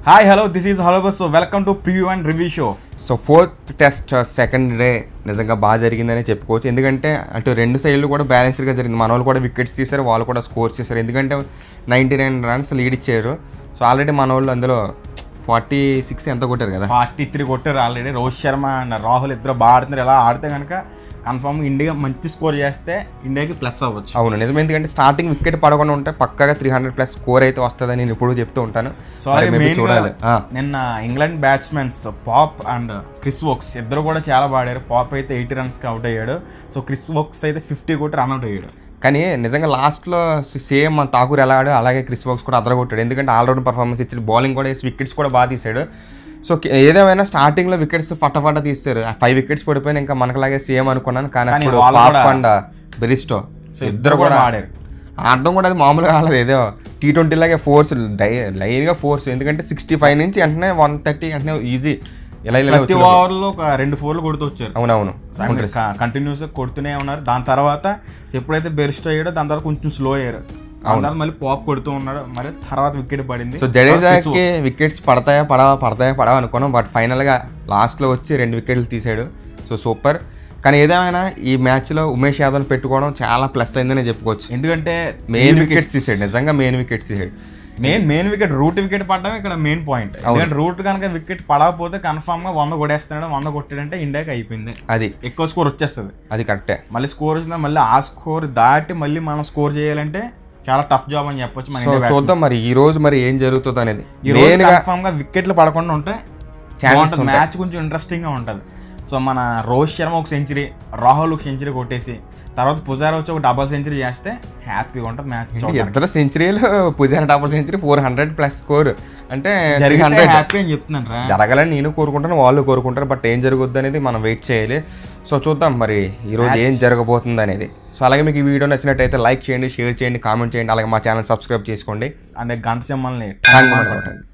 hi hello this is hello bus welcome to preview and review show so fourth test second day నిజంగా బాగా జరిగిందని చెప్పుకోవచ్చు ఎందుకంటే అటు రెండు సైడ్లు కూడా బ్యాలెన్స్డ్గా జరిగింది మన వాళ్ళు కూడా వికెట్స్ తీశారు వాళ్ళు కూడా స్కోర్స్ చేశారు ఎందుకంటే నైంటీ నైన్ రన్స్ లీడ్ ఇచ్చారు సో ఆల్రెడీ మన వాళ్ళు అందులో ఫార్టీ సిక్స్ ఎంత కొట్టారు కదా ఫార్టీ త్రీ కొట్టారు ఆల్రెడీ రోహిత్ శర్మ అండ్ రాహుల్ ఇద్దరు బాగా ఆడుతున్నారు ఎలా ఆడితే కనుక కన్ఫామ్ ఇండియా మంచి స్కోర్ చేస్తే ఇండియాకి ప్లస్ అవ్వచ్చు అవును నిజమే ఎందుకంటే స్టార్టింగ్ వికెట్ పడకుండా ఉంటే పక్కగా త్రీ హండ్రెడ్ ప్లస్ స్కోర్ అయితే వస్తుందని నేను ఎప్పుడూ చెప్తూ ఉంటాను సో అలాగే మరి maybe main చూడాలి గా ఆ, నిన్న England batsmens Pope and Chris Woakes ఇద్దరు కూడా చాలా బాడారు పాప్ అయితే ఎయిటీ రన్స్కి అవుట్ అయ్యాడు సో క్రిస్ వోక్స్ అయితే ఫిఫ్టీ కొట్టి రన్ అవుట్ అయ్యాడు కానీ నిజంగా లాస్ట్లో సేమ్ మన ఠాకూర్ ఎలా ఆడు అలాగే క్రిస్ బాక్స్ కూడా అదరగొట్టాడు ఎందుకంటే ఆల్రౌండ్ పర్ఫార్మెన్స్ ఇచ్చాడు బౌలింగ్ కూడా వేసి వికెట్స్ కూడా బాగా తీశాడు సో కి- ఏదేమైనా స్టార్టింగ్లో వికెట్స్ ఫటఫట తీస్తారు ఫైవ్ వికెట్స్ పడిపోయినా ఇంకా మనకలాగే సేమ్ అనుకున్నాను కానీ కానీ అప్పుడు వాళ్ళు పాప్ కూడా- అండ్ బెరిస్టో సో ఇద్దరు కూడా ఆడారు ఆడడం కూడా అది మామూలుగా ఆడలేదు ఏదో టీ ట్వంటీ లాగే ఫోర్స్ లైన్గా ఫోర్స్ ఎందుకంటే సిక్స్టీ ఫైవ్ నుంచి వెంటనే వన్ థర్టీ వెంటనే ఈజీ ఇలా ఇలా ప్రతి వచ్చి ఓవర్లో ఒక రెండు ఫోర్లు కొడుతూ వచ్చారు అవునవును కంటిన్యూస్ కొడుతూనే ఉన్నారు దాని తర్వాత ఎప్పుడైతే బెరిస్ట్ అయ్యాడో దాని తర్వాత కొంచెం స్లో అయ్యారు దాని తర్వాత మళ్ళీ పాప్ కొడుతూ ఉన్నాడు మరి తర్వాత వికెట్ పడింది సో జడేజాకి వికెట్స్ పడతాయా పడవా పడతాయా పడవా అనుకున్నాం బట్ ఫైనల్గా లాస్ట్లో వచ్చి రెండు వికెట్లు తీసాడు సో సూపర్ కానీ ఏదేమైనా ఈ మ్యాచ్లో ఉమేష్ యాదవ్ పెట్టుకోవడం చాలా ప్లస్ అయిందని చెప్పుకోవచ్చు ఎందుకంటే మెయిన్ వికెట్స్ తీసాడు నిజంగా మెయిన్ వికెట్స్ తీసాడు main main wicket Root wicket పడడం ఇక్కడ మెయిన్ పాయింట్ ఎందుకంటే రూట్ కనుక వికెట్ పడకపోతే కన్ఫామ్ గా వంద కొట్టేస్తున్నాడు వంద కొట్టాడంటే ఇండియాకి అయిపోయింది అది ఎక్కువ స్కోర్ వచ్చేస్తుంది అది కరెక్టే మళ్ళీ స్కోర్ వచ్చినా మళ్ళీ ఆ స్కోర్ దాటి మళ్ళీ మనం స్కోర్ చేయాలంటే చాలా టఫ్ జాబ్ అని చెప్పొచ్చు మన సో ఇండియా చూద్దాం మరి ఈ రోజు మరి ఏం జరుగుతుంది అనేది ఈ రోజు మెయిన్గా కన్ఫామ్ గా వికెట్లు పడకుండా ఉంటే Chances మ్యాచ్ కొంచెం ఇంట్రెస్టింగ్ గా ఉంటది సో మన రోహిత్ శర్మ ఒక సెంచరీ రాహుల్ ఒక సెంచరీ కొట్టేసి తర్వాత పుజారా వచ్చి ఒక డబల్ సెంచరీ చేస్తే హ్యాపీగా ఉంటుంది మ్యాచ్ ఇద్దరు సెంచరీలు Pujara double century four hundred plus score అంటే జరిగితే హండ్రెడ్ హ్యాపీ అని చెప్తున్నాను రా జరగాలని నేను కోరుకుంటాను వాళ్ళు కోరుకుంటారు బట్ ఏం జరుగుద్ది అనేది మనం వెయిట్ చేయాలి సో చూద్దాం మరి ఈరోజు ఏం జరగబోతుంది అనేది సో అలాగే మీకు ఈ వీడియో నచ్చినట్టయితే లైక్ చేయండి షేర్ చేయండి కామెంట్ చేయండి అలాగే మా ఛానల్ సబ్స్క్రైబ్ చేసుకోండి అంటే గంట సింహల్ని థ్యాంక్ యూ